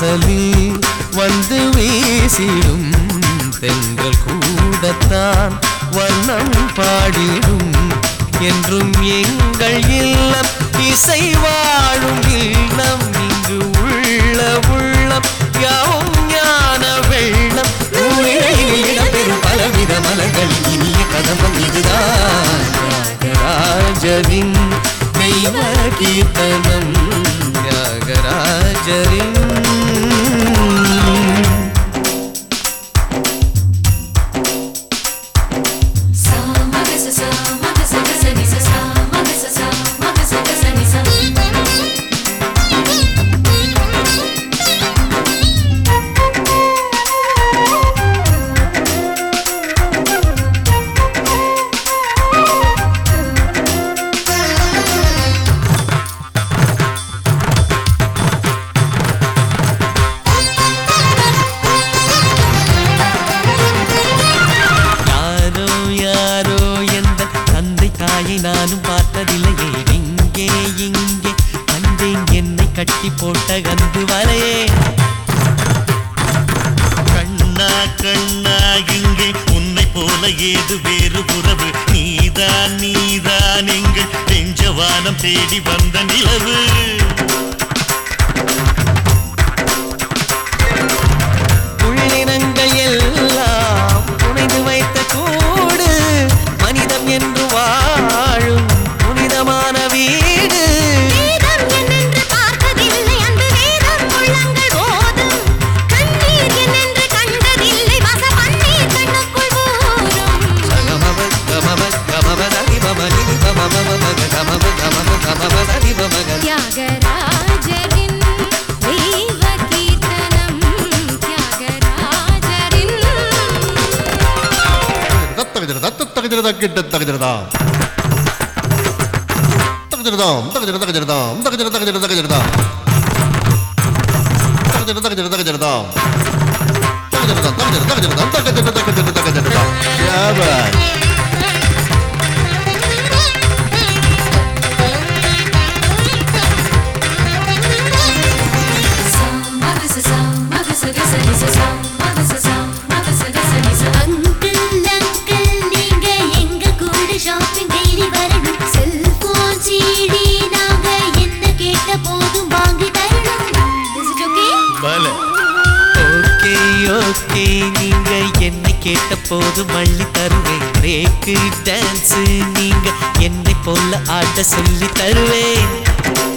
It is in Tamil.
வாசலில் வந்து வீசிடும் தென்றல் கூடத்தான் வண்ணம் பாடிடும் என்றும் எங்கள் இல்லம் இசை வாழும் இல்லம் இங்கு உள்ள உள்ளம் யாவும் ஞான வெள்ளம் ஊழில் இடம்பெறும் பலவித மலர்கள் இனிய கதம்பம் இதுதான் தியாகராஜரின் தெய்வ கீர்த்தனம் தியாகராஜரின் Sa maga sa sa maga sa ga sa ni sa sa maga sa sa maga sa ga sa ni sa யாரோ யாரோ எந்த தந்தை தாயை நானும் பார்த்ததில்லையே இங்கே இங்கே கண்டேன் என்னை கட்டி போட்ட கந்து வலையே கண்ணா கண்ணா இங்கே உன்னை போல ஏது வேறு உறவு நீதான் நீதான் எங்கள் நெஞ்சவானம் தேடி வந்த நிலவு உள்ளினங்கள் எல்லாம் புனைந்து வைத்த கூடு மனிதம் என்று வாழும் புனிதமான வீடு வேதம் என்னென்று பார்த்ததில்லை அந்த வேதம் உள்ளங்கள் போதும் கண்ணீர் என்னென்று கண்டதில்லை வச பன்னீர் கண்ணுக்குள் ஊறும் சகமப கமப கமப தனிபம நிதிபமப மக கமப கமப கமப தனிபம க தியாகராஜரின் தெய்வ கீர்த்தனம் தியாகராஜரின் தத்தகதிரதா தத்தகதிரதா கிட்ட தகதிரதா தகதிரதாம் தகதிர தகதிரதாம் தகதிர தகதிர தகதிரதாம் தகதிர தகதிர தகதிரதாம் தகதிரதாம் தகதிர தகதிரதாம் தகதிர தகதிர தகதிரதாம் யாபாய் sa maga sa sa maga sa ga sa ni sa sa maga sa sa maga sa ga sa ni sa uncle uncle நீங்க எங்க கூட ஷாப்பிங் டெய்லி வரணும் செல்போன் சிடி நாங்க என்ன கேட்ட போதும் வாங்கி தரணும் is it okay பல ஓகே ஓகே நீங்க என்னை கேட்ட போது மள்ளி தருவேன் பிரேக்கு டான்ஸ் நீங்க என்னை போல ஆட சொல்லி தருவேன்